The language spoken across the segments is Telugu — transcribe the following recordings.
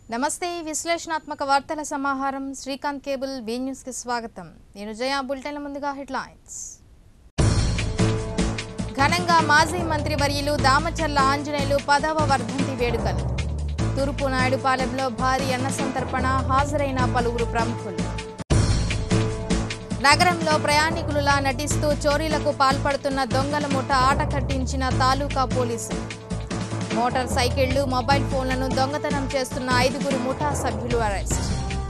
నమస్తే విశ్లేషణాత్మక వార్తల సమాహారం శ్రీకాంత్ కేబుల్ బీ న్యూస్ కి స్వాగతం నేను జయ బులెటిన్ల ముందుగా హెడ్లైన్స్ ఘనంగా మాజీ మంత్రి వర్యులు దామచర్ల ఆంజనేయులు పదవ వర్ధంతి వేడుకలు తూర్పు నాయుడుపాలెంలో భారీ అన్న సంతర్పణ హాజరైన పలువురు ప్రముఖులు నగరంలో ప్రయాణికులులా నటిస్తూ చోరీలకు పాల్పడుతున్న దొంగల ముఠ ఆట కట్టించిన తాలూకా పోలీసులు మోటార్ సైకిళ్లు మొబైల్ ఫోన్లను దొంగతనం చేస్తున్న ఐదుగురు ముఠా సభ్యులు అరెస్ట్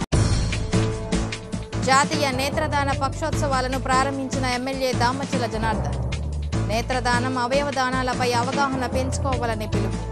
జాతీయ నేత్రదాన పక్షోత్సవాలను ప్రారంభించిన ఎమ్మెల్యే దామచల జనార్దన్ నేత్రదానం అవయవ దానాలపై అవగాహన పెంచుకోవాలని పిలుపు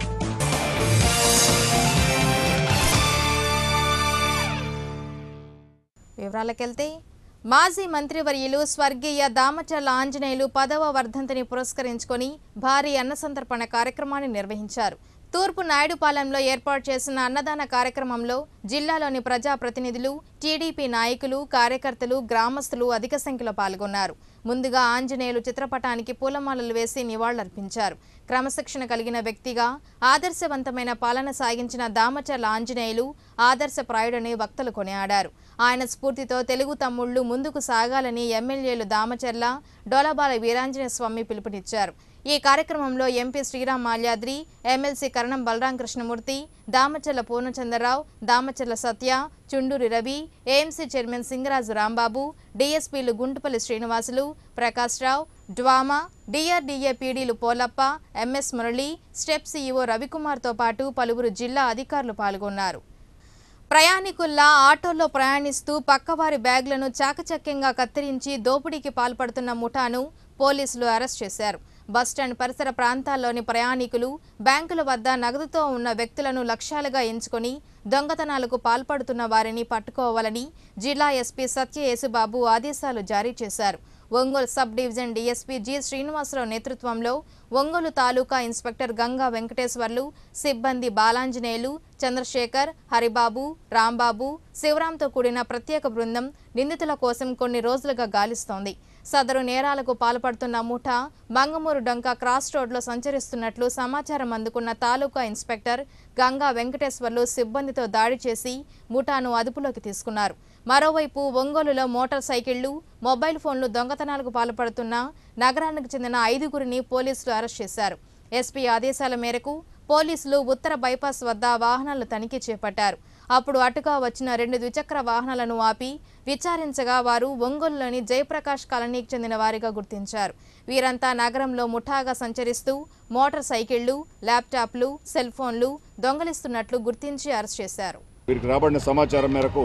వివరాలకెళ్తే మాజీ మంత్రివర్యులు స్వర్గీయ దామచర్ల ఆంజనేయులు పదవ వర్ధంతిని పురస్కరించుకొని భారీ అన్న సంతర్పణ కార్యక్రమాన్ని నిర్వహించారు తూర్పు నాయుడుపాలెంలో ఏర్పాటు చేసిన అన్నదాన కార్యక్రమంలో జిల్లాలోని ప్రజాప్రతినిధులు టీడీపీ నాయకులు కార్యకర్తలు గ్రామస్తులు అధిక సంఖ్యలో పాల్గొన్నారు ముందుగా ఆంజనేయులు చిత్రపటానికి పూలమాలలు వేసి నివాళులర్పించారు క్రమశిక్షణ కలిగిన వ్యక్తిగా ఆదర్శవంతమైన పాలన సాగించిన దామచర్ల ఆంజనేయులు ఆదర్శప్రాయుడని వక్తలు కొనియాడారు ఆయన స్ఫూర్తితో తెలుగు తమ్ముళ్లు ముందుకు సాగాలని ఎమ్మెల్యేలు దామచర్ల డోలబాల వీరాంజనేయ స్వామి పిలుపునిచ్చారు ఈ కార్యక్రమంలో MP Sriram Malyadri MLC Karanam Balaram Krishnamurthy Damacharla Purnachandrarao Damacharla Satya Chunduri Ravi AMC chairman Singaraju Rambabu డీఎస్పీలు గుంటుపల్లి శ్రీనివాసులు ప్రకాష్ రావు డ్వామా డిఆర్డీఏ పీడీలు Polappa MS Murali STEP CEO రవికుమార్తో పాటు పలువురు జిల్లా అధికారులు పాల్గొన్నారు ప్రయాణికుల్లా ఆటోల్లో ప్రయాణిస్తూ పక్కవారి బ్యాగ్లను చాకచక్యంగా కత్తిరించి దోపిడీకి పాల్పడుతున్న ముఠాను పోలీసులు అరెస్ట్ చేశారు బస్టాండ్ పరిసర ప్రాంతాల్లోని ప్రయాణికులు బ్యాంకుల వద్ద నగదుతో ఉన్న వ్యక్తులను లక్ష్యాలుగా ఎంచుకొని దొంగతనాలకు పాల్పడుతున్న వారిని పట్టుకోవాలని జిల్లా ఎస్పీ సత్య యేసుబాబు ఆదేశాలు జారీ చేశారు Ongole sub division DSP G Srinivasarao నేతృత్వంలో ఒంగోలు తాలూకా ఇన్స్పెక్టర్ గంగా వెంకటేశ్వర్లు సిబ్బంది బాలాంజనేయులు చంద్రశేఖర్ హరిబాబు రాంబాబు శివరాంతో కూడిన ప్రత్యేక బృందం నిందితుల కోసం కొన్ని రోజులుగా గాలిస్తోంది సదరు నేరాలకు పాల్పడుతున్న ముఠా మంగమూరు డొంక క్రాస్ రోడ్లో సంచరిస్తున్నట్లు సమాచారం అందుకున్న తాలూకా ఇన్స్పెక్టర్ గంగా వెంకటేశ్వర్లు సిబ్బందితో దాడి చేసి ముఠాను అదుపులోకి తీసుకున్నారు మరోవైపు ఒంగోలులో మోటార్ సైకిళ్లు మొబైల్ ఫోన్లు దొంగతనాలకు పాల్పడుతున్న నగరానికి చెందిన ఐదుగురిని పోలీసులు అరెస్ట్ చేశారు ఎస్పీ ఆదేశాల మేరకు పోలీసులు ఉత్తర బైపాస్ వద్ద వాహనాలు తనిఖీ చేపట్టారు అప్పుడు అటుగా వచ్చిన రెండు ద్విచక్ర వాహనాలను ఆపి విచారించగా వారు ఒంగోలులోని జయప్రకాష్ కాలనీకి చెందిన వారిగా గుర్తించారు వీరంతా నగరంలో ముఠాగా సంచరిస్తూ మోటార్ సైకిళ్లు ల్యాప్టాప్లు సెల్ ఫోన్లు దొంగలిస్తున్నట్లు గుర్తించి అరెస్ట్ చేశారు వీరికి రాబడిన సమాచారం మేరకు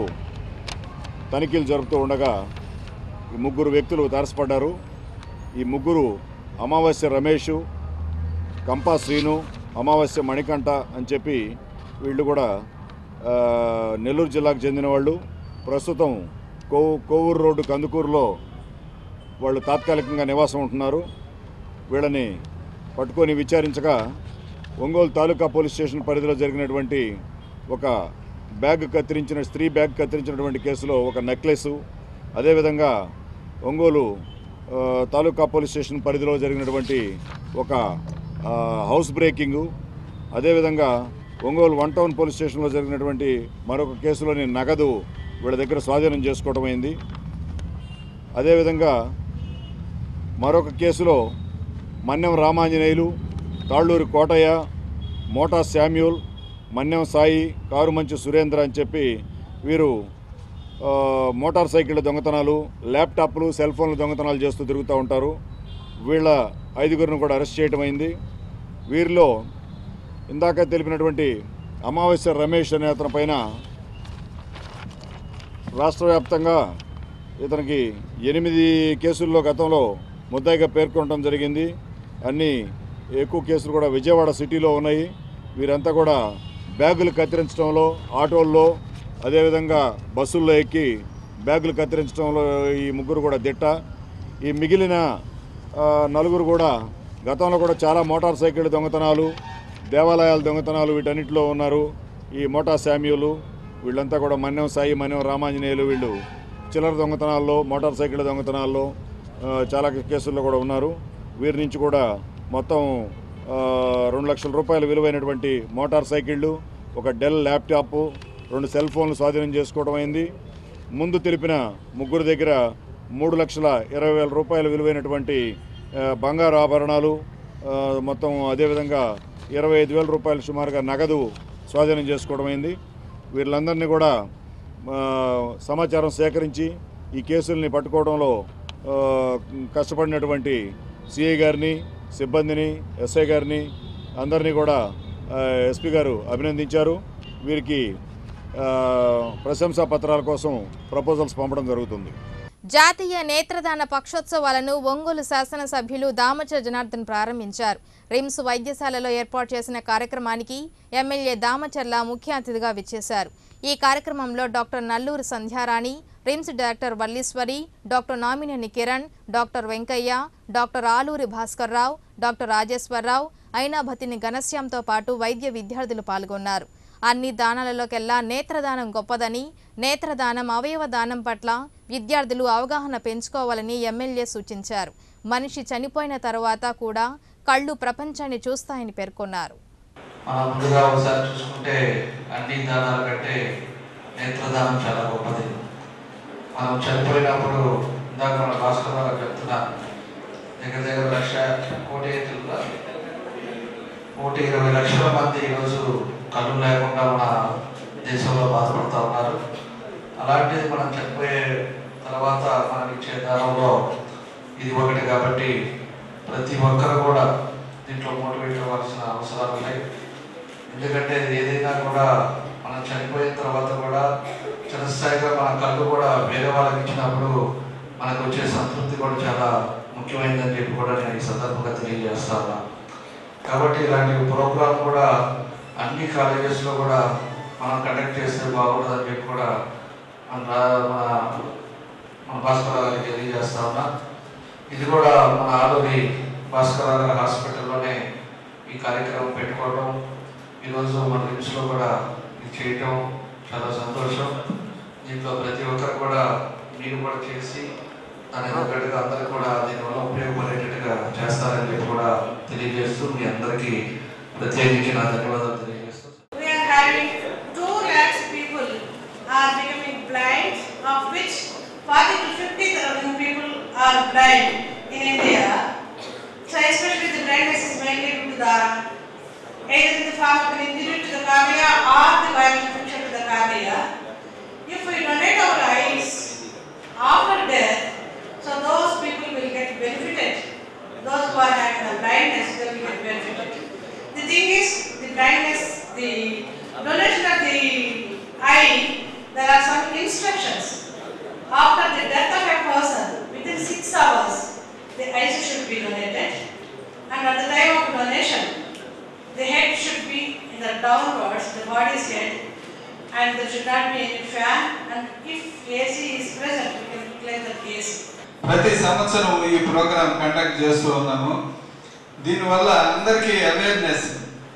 తనిఖీలు జరుపుతూ ఉండగా ఈ ముగ్గురు వ్యక్తులు తారసపడ్డారు ఈ ముగ్గురు అమావాస్య రమేష్ కంపా శ్రీను అమావాస్య మణికంఠ అని చెప్పి వీళ్ళు కూడా ఆ, నెల్లూరు జిల్లాకు చెందిన వాళ్ళు ప్రస్తుతం కోవు కోవూరు రోడ్డు కందుకూరులో వాళ్ళు తాత్కాలికంగా నివాసం ఉంటున్నారు వీళ్ళని పట్టుకొని విచారించగా ఒంగోలు తాలూకా పోలీస్ స్టేషన్ పరిధిలో జరిగినటువంటి ఒక బ్యాగ్ కత్తిరించిన స్త్రీ బ్యాగ్ కత్తిరించినటువంటి కేసులో ఒక నెక్లెస్ అదేవిధంగా ఒంగోలు ఆ, తాలూకా పోలీస్ స్టేషన్ పరిధిలో జరిగినటువంటి ఒక ఆ, హౌస్ బ్రేకింగు అదేవిధంగా ఒంగోలు వన్ టౌన్ పోలీస్ స్టేషన్లో జరిగినటువంటి మరొక కేసులోని నగదు వీళ్ళ దగ్గర స్వాధీనం చేసుకోవడం అయింది అదేవిధంగా మరొక కేసులో మన్యం రామాంజనేయులు తాళ్ళూరి కోటయ్య మోటా శామ్యూల్ మన్యం సాయి కారుమంచి సురేంద్ర అని చెప్పి వీరు ఆ, మోటార్ సైకిళ్ళ దొంగతనాలు ల్యాప్టాప్లు సెల్ ఫోన్లు దొంగతనాలు చేస్తూ తిరుగుతూ ఉంటారు వీళ్ళ ఐదుగురిని కూడా అరెస్ట్ చేయడం అయింది వీరిలో ఇందాక తెలిపినటువంటి అమావాస్య రమేష్ అనే అతని పైన రాష్ట్ర వ్యాప్తంగా ఇతనికి ఎనిమిది కేసుల్లో గతంలో ముద్దాయిగా పేర్కొనడం జరిగింది అన్ని ఎక్కువ కేసులు కూడా విజయవాడ సిటీలో ఉన్నాయి వీరంతా కూడా బ్యాగులు కత్తిరించడంలో ఆటోల్లో అదేవిధంగా బస్సుల్లో ఎక్కి బ్యాగులు కత్తిరించడంలో ఈ ముగ్గురు కూడా దిట్ట ఈ మిగిలిన ఆ, నలుగురు కూడా గతంలో కూడా చాలా మోటార్ సైకిల్ దొంగతనాలు దేవాలయాల దొంగతనాలు వీటన్నిటిలో ఉన్నారు ఈ మోటార్ శామ్యులు వీళ్ళంతా కూడా మన్యం సాయి మన్యం రామాంజనేయులు వీళ్ళు చిల్లర దొంగతనాల్లో మోటార్ సైకిల్ దొంగతనాల్లో ఆ, చాలా కేసుల్లో కూడా ఉన్నారు వీరి నుంచి కూడా మొత్తం ఆ, రెండు లక్షల రూపాయల విలువైనటువంటి మోటార్ సైకిళ్ళు ఒక డెల్ ల్యాప్టాప్ రెండు సెల్ ఫోన్లు స్వాధీనం చేసుకోవడం అయింది ముందు తెలిపిన ముగ్గురు దగ్గర మూడు లక్షల ఇరవై వేల రూపాయల విలువైనటువంటి ఆ, బంగారు ఆభరణాలు ఆ, మొత్తం అదేవిధంగా ఇరవై ఐదు వేల రూపాయలు సుమారుగా నగదు స్వాధీనం చేసుకోవడం అయింది వీళ్ళందరినీ కూడా ఆ, సమాచారం సేకరించి ఈ కేసుల్ని పట్టుకోవడంలో ఆ, కష్టపడినటువంటి సిఐ గారిని సిబ్బందిని ఎస్ఐ గారిని అందరినీ కూడా ఆ, ఎస్పీ గారు అభినందించారు వీరికి ఆ, ప్రశంసా పత్రాల కోసం ప్రపోజల్స్ పంపడం జరుగుతుంది జాతీయ నేత్రదాన పక్షోత్సవాలను ఒంగోలు శాసనసభ్యులు దామచ జనార్దన్ ప్రారంభించారు రిమ్స్ వైద్యశాలలో ఏర్పాటు చేసిన కార్యక్రమానికి ఎమ్మెల్యే దామచర్ల ముఖ్య అతిథిగా విచ్చేశారు ఈ కార్యక్రమంలో doctor Nalluru Sandhyarani RIMS director Valleeswari doctor Namineni Kiran doctor Venkaiah doctor Aluri Bhaskarrao doctor Rajeswararao Ainabhathini ఘనశ్యాంతో పాటు వైద్య విద్యార్థులు పాల్గొన్నారు అన్ని దానాలలోకెల్లా నేత్రదానం గొప్పదని నేత్రదానం అవయవ దానం పట్ల విద్యార్థులు అవగాహన పెంచుకోవాలని ఎమ్మెల్యే సూచించారు మనిషి చనిపోయిన తర్వాత కూడా కళ్ళు ప్రపంచాన్ని చూస్తాయని పేర్కొన్నారు మనం ముందుగా ఒకసారి చూసుకుంటే అన్ని దానాల కంటే నేత్రదానం చాలా గొప్పది మనం చనిపోయినప్పుడు ఇందాక మన భాస్కర్ గారు చెప్తున్నా దగ్గర దగ్గర లక్ష కోటి ఎత్తుల కోటి ఇరవై లక్షల మంది ఈరోజు కళ్ళు లేకుండా మన దేశంలో బాధపడుతూ ఉన్నారు అలాంటిది మనం చనిపోయే తర్వాత మనం ఇచ్చే దానంలో ఇది ఒకటి కాబట్టి ప్రతి ఒక్కరు కూడా దీంట్లో మోటివేట్ అవ్వాల్సిన అవసరాలు ఉన్నాయి ఎందుకంటే ఇది ఏదైనా కూడా మనం చనిపోయిన తర్వాత కూడా చిరస్థాయిగా మన కళ్ళు కూడా వేరే వాళ్ళకి ఇచ్చినప్పుడు మనకు వచ్చే సంతృప్తి కూడా చాలా ముఖ్యమైనదని చెప్పి కూడా నేను ఈ సందర్భంగా తెలియజేస్తా ఉన్నా కాబట్టి ఇలాంటి ప్రోగ్రామ్ కూడా అన్ని కాలేజెస్లో కూడా మనం కండక్ట్ చేస్తే బాగుంటుందని చెప్పి కూడా మన రా- మన మన భాస్కర్ గారికి తెలియజేస్తా ఉన్నా ఇది కూడా మన ఆలూరి భాస్కర్ గారి హాస్పిటల్లోనే ఈ కార్యక్రమం పెట్టుకోవడం ఈరోజు మన లిమ్స్లో కూడా ఇది చేయటం చాలా సంతోషం దీంట్లో ప్రతి ఒక్కరు కూడా మీరు కూడా చేసి దాని తగ్గట్టుగా అందరూ కూడా దీనివల్ల ఉపయోగపడేటట్టుగా చేస్తారని చెప్పి కూడా తెలియజేస్తూ మీ అందరికీ ప్రత్యేకించి నా ధన్యవాదాలు తెలియజేస్తూ We are having two lakhs people are becoming blind, of which 40 to 50 thousand people are blind in India. So especially the blindness is mainly due to the either in the form of an injury to the cornea or the viral infection to the cornea. If we donate our eyes after death, so those people will get benefited. Those who are having the blindness, they will get benefited. The thing is, the blindness, the donation of the eye, there are some instructions. After the death of a person, within six hours, the eyes should be donated. And at the time of donation, the head should be in the downwards, the body's head, and there should not be any fan. And if AC is present, we can clear the AC. ప్రతి సంవత్సరం ఈ ప్రోగ్రాం కండక్ట్ చేస్తూ ఉన్నాము దీనివల్ల అందరికీ అవేర్నెస్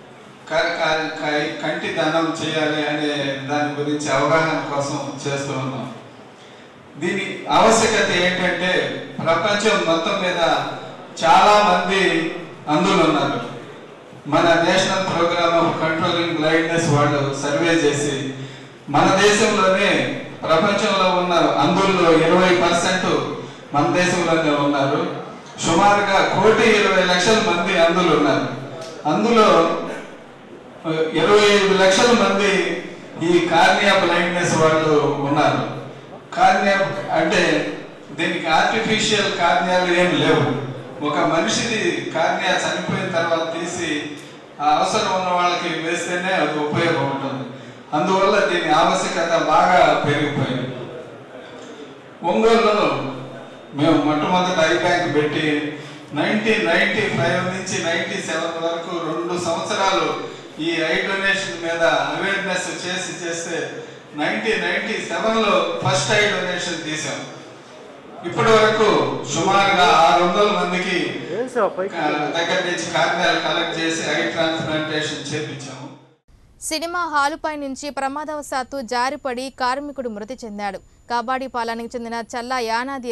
కంటి దానం చేయాలి అనే దాని గురించి అవగాహన కోసం చేస్తూ ఉన్నాం దీని ఆవశ్యకత ఏంటంటే ప్రపంచం మొత్తం మీద చాలా మంది అందులో ఉన్నారు మన national program of controlling blindness వాళ్ళు సర్వే చేసి మన దేశంలోనే ప్రపంచంలో ఉన్న అందుల్లో ఇరవై పర్సెంట్ మన దేశంలోనే ఉన్నారు సుమారుగా కోటి ఇరవై లక్షల మంది అందులో ఉన్నారు అందులో ఆ, ఇరవై ఐదు లక్షల మంది ఈ కార్నియా బ్లైండ్నెస్ వాళ్ళు ఉన్నారు కార్నియా అంటే దీనికి ఆర్టిఫిషియల్ కార్నియాలు ఏమి లేవు ఒక మనిషిది కార్నియా చనిపోయిన తర్వాత తీసి ఆ అవసరం ఉన్న వాళ్ళకి వేస్తేనే అది ఉపయోగం ఉంటుంది అందువల్ల దీని ఆవశ్యకత బాగా పెరిగిపోయింది ఒంగోలులో మేము మొట్టమొదటి ఐ బ్యాంక్ పెట్టి నైన్టీన్ నైన్టీ ఫైవ్ నుంచి నైన్టీ సెవెన్ వరకు రెండు సంవత్సరాలు ఈ ఐ డొనేషన్ మీద అవేర్నెస్ చేసి చేస్తే నైన్టీన్ నైన్టీ సెవెన్లో ఫస్ట్ ఐ డొనేషన్ తీసాం ఇప్పటి వరకు సుమారుగా ఆరు వందల మందికి ఆ, దగ్గర నుంచి కార్యాలు కలెక్ట్ చేసి ఐ ట్రాన్స్ప్లాంటేషన్ చేపించాము సినిమా హాలుపై నుంచి ప్రమాదవశాత్తు జారిపడి కార్మికుడు మృతి చెందాడు కబాడీపాలెనికి చెందిన చల్లా యానాదిరావు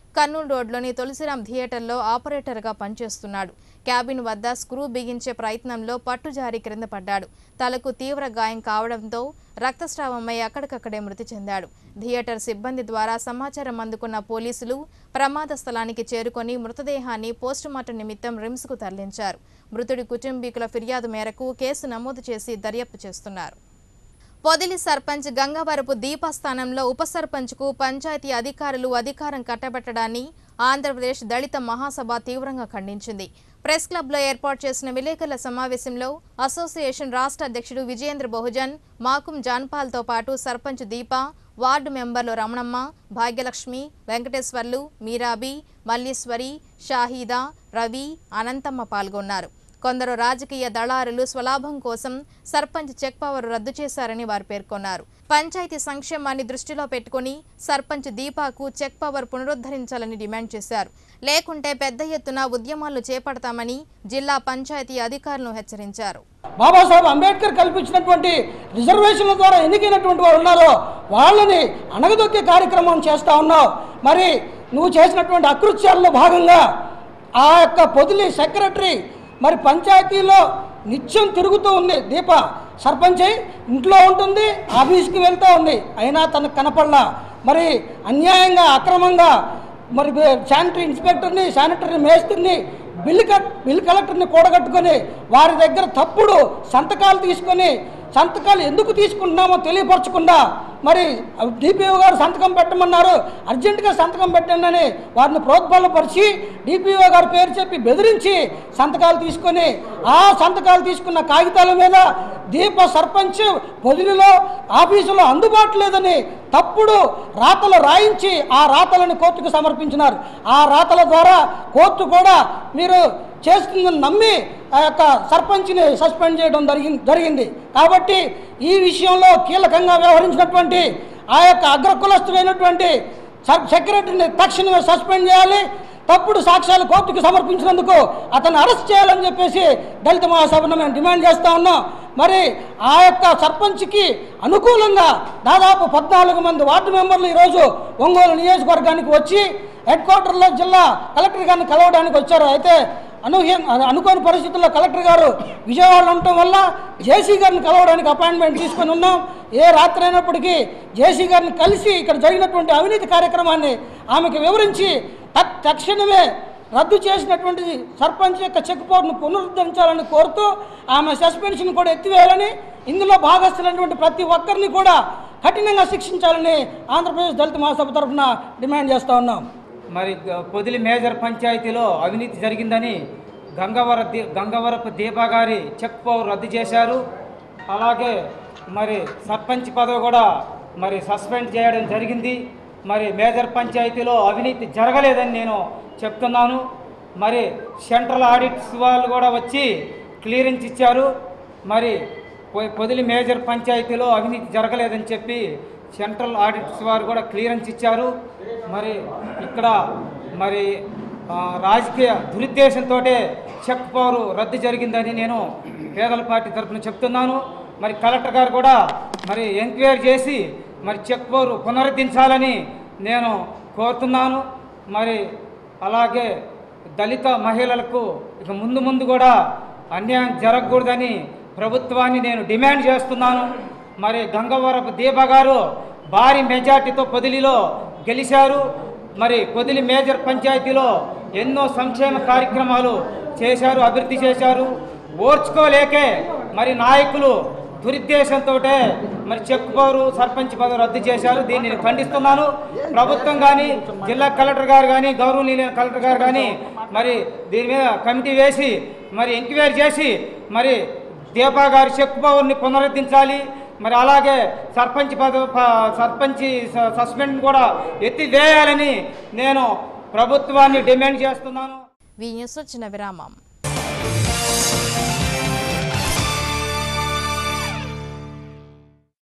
కర్నూలు రోడ్లోని తులసిరామ్ థియేటర్లో ఆపరేటర్గా పనిచేస్తున్నాడు క్యాబిన్ వద్ద స్క్రూ బిగించే ప్రయత్నంలో పట్టుజారి క్రింద పడ్డాడు తలకు తీవ్ర గాయం కావడంతో రక్తస్రావమై అక్కడికక్కడే మృతి చెందాడు థియేటర్ సిబ్బంది ద్వారా సమాచారం అందుకున్న పోలీసులు ప్రమాద స్థలానికి చేరుకొని మృతదేహాన్ని పోస్టుమార్టం నిమిత్తం రిమ్స్కు తరలించారు మృతుడి కుటుంబీకుల ఫిర్యాదు మేరకు కేసు నమోదు చేసి దర్యాప్తు చేస్తున్నారు పొదిలి సర్పంచ్ గంగవరపు దీపస్థానంలో ఉప సర్పంచ్కు పంచాయతీ అధికారులు అధికారం కట్టబెట్టడాన్ని ఆంధ్రప్రదేశ్ దళిత మహాసభ తీవ్రంగా ఖండించింది ప్రెస్ క్లబ్లో ఏర్పాటు చేసిన విలేకరుల సమావేశంలో అసోసియేషన్ రాష్ట్ర అధ్యక్షుడు విజయేంద్ర బహుజన్ మాకుం జాన్పాల్తో పాటు సర్పంచ్ దీప వార్డు మెంబర్లు రమణమ్మ భాగ్యలక్ష్మి వెంకటేశ్వర్లు మీరాబి మల్లీశ్వరి షాహీదా రవి అనంతమ్మ పాల్గొన్నారు కొందరు రాజకీయ దళారులు స్వలాభం కోసం సర్పంచ్ చెక్ పవర్ రద్దు చేశారని వారు పేర్కొన్నారు పంచాయతీ సంక్షేమాన్ని దృష్టిలో పెట్టుకుని సర్పంచ్ దీపాకు చెక్ పవర్ పునరుద్ధరించాలని డిమాండ్ చేశారు లేకుంటే పెద్ద ఎత్తున ఉద్యమాలు చేపడతామని జిల్లా పంచాయతీ అధికారులను హెచ్చరించారు బాబాసాహెబ్ అంబేద్కర్ కల్పించినటువంటి రిజర్వేషన్ల ద్వారా ఎన్నికైనటువంటి వారు ఉన్నారో వాళ్ళని అణగదొక్కే కార్యక్రమం చేస్తూ ఉన్నావు మరి నువ్వు చేసినటువంటి అకృత్యాల్లో భాగంగా ఆ యొక్క పొదిలి సెక్రటరీ మరి పంచాయతీలో నిత్యం తిరుగుతూ ఉంది దీప సర్పంచ్ అయి ఇంట్లో ఉంటుంది ఆఫీస్కి వెళ్తూ ఉంది అయినా తనకు కనపడలా మరి అన్యాయంగా అక్రమంగా మరి శానిటరీ ఇన్స్పెక్టర్ని శానిటరీ మేస్త్రిని బిల్ కట్ బిల్ కలెక్టర్ని కూడగట్టుకొని వారి దగ్గర తప్పుడు సంతకాలు తీసుకొని సంతకాలు ఎందుకు తీసుకుంటున్నామో తెలియపరచకుండా మరి డిపిఓ గారు సంతకం పెట్టమన్నారు అర్జెంటుగా సంతకం పెట్టండి అని వారిని ప్రోద్బలపరిచి డిపిఓ గారి పేరు చెప్పి బెదిరించి సంతకాలు తీసుకొని ఆ సంతకాలు తీసుకున్న కాగితాల మీద దీప సర్పంచ్ పొదిలిలో ఆఫీసులో అందుబాటు లేదని తప్పుడు రాతలు రాయించి ఆ రాతలను కోర్టుకు సమర్పించినారు ఆ రాతల ద్వారా కోర్టు కూడా మీరు చేస్తుందని నమ్మి ఆ యొక్క సర్పంచ్ని సస్పెండ్ చేయడం జరిగింది జరిగింది కాబట్టి ఈ విషయంలో కీలకంగా వ్యవహరించినటువంటి ఆ యొక్క అగ్రకులస్తుడైనటువంటి సబ్ సెక్రటరీని తక్షణమే సస్పెండ్ చేయాలి తప్పుడు సాక్ష్యాలు కోర్టుకు సమర్పించినందుకు అతను అరెస్ట్ చేయాలని చెప్పేసి దళిత మహాసభను మేము డిమాండ్ చేస్తూ ఉన్నాం మరి ఆ యొక్క సర్పంచ్కి అనుకూలంగా దాదాపు పద్నాలుగు మంది వార్డు మెంబర్లు ఈరోజు ఒంగోలు నియోజకవర్గానికి వచ్చి హెడ్ క్వార్టర్లో జిల్లా కలెక్టర్ గారిని కలవడానికి వచ్చారు అయితే అనూహ్య అనుకోని పరిస్థితుల్లో కలెక్టర్ గారు విజయవాడలో ఉండటం వల్ల జేసీ గారిని కలవడానికి అపాయింట్మెంట్ తీసుకొని ఉన్నాం ఏ రాత్రి అయినప్పటికీ జేసీ గారిని కలిసి ఇక్కడ జరిగినటువంటి అవినీతి కార్యక్రమాన్ని ఆమెకు వివరించి తక్- తక్షణమే రద్దు చేసినటువంటి సర్పంచ్ యొక్క చెక్ పవర్ను పునరుద్ధరించాలని కోరుతూ ఆమె సస్పెన్షన్ కూడా ఎత్తివేయాలని ఇందులో భాగస్థులైనటువంటి ప్రతి ఒక్కరిని కూడా కఠినంగా శిక్షించాలని ఆంధ్రప్రదేశ్ దళిత మహాసభ తరఫున డిమాండ్ చేస్తూ ఉన్నాం మరి గ- పొదిలి మేజర్ పంచాయతీలో అవినీతి జరిగిందని గంగవర దీ గంగవరపు దీపా గారి చెక్ పవర్ రద్దు చేశారు అలాగే మరి సర్పంచ్ పదవి కూడా మరి సస్పెండ్ చేయడం జరిగింది మరి మేజర్ పంచాయతీలో అవినీతి జరగలేదని నేను చెప్తున్నాను మరి సెంట్రల్ ఆడిట్స్ వాళ్ళు కూడా వచ్చి క్లియరెన్స్ ఇచ్చారు మరి పొ- పొదిలి మేజర్ పంచాయతీలో అవినీతి జరగలేదని చెప్పి సెంట్రల్ ఆడిట్స్ వారు కూడా క్లియరెన్స్ ఇచ్చారు మరి ఇక్కడ మరి ఆ, రాజకీయ దురుద్దేశంతో చెక్ పవర్ రద్దు జరిగిందని నేను పేదల పార్టీ తరఫున చెప్తున్నాను మరి కలెక్టర్ గారు కూడా మరి ఎంక్వైరీ చేసి మరి చెక్ పవర్ పునరుద్ధరించాలని నేను కోరుతున్నాను మరి అలాగే దళిత మహిళలకు ఇక ముందు ముందు కూడా అన్యాయం జరగకూడదని ప్రభుత్వాన్ని నేను డిమాండ్ చేస్తున్నాను మరి గంగవరపు దీప గారు భారీ మెజార్టీతో పొదిలిలో గెలిచారు మరి పొదిలి మేజర్ పంచాయతీలో ఎన్నో సంక్షేమ కార్యక్రమాలు చేశారు అభివృద్ధి చేశారు ఓర్చుకోలేకే మరి నాయకులు దురుద్దేశంతో మరి చెక్ పవరు సర్పంచ్ పదవి రద్దు చేశారు దీన్ని నేను ఖండిస్తున్నాను ప్రభుత్వం కానీ జిల్లా కలెక్టర్ గారు కానీ గౌరవనీయులైన కలెక్టర్ గారు కానీ మరి దీని మీద కమిటీ వేసి మరి ఎంక్వైరీ చేసి మరి దీపా గారి చెక్ పవర్ని పునరుద్ధరించాలి మరి అలాగే సర్పంచ్ పదవి ప- సర్పంచ్ స- సస్పెండ్ కూడా ఎత్తివేయాలని నేను ప్రభుత్వాన్ని డిమాండ్ చేస్తున్నాను వి న్యూస్ వచ్చిన విరామం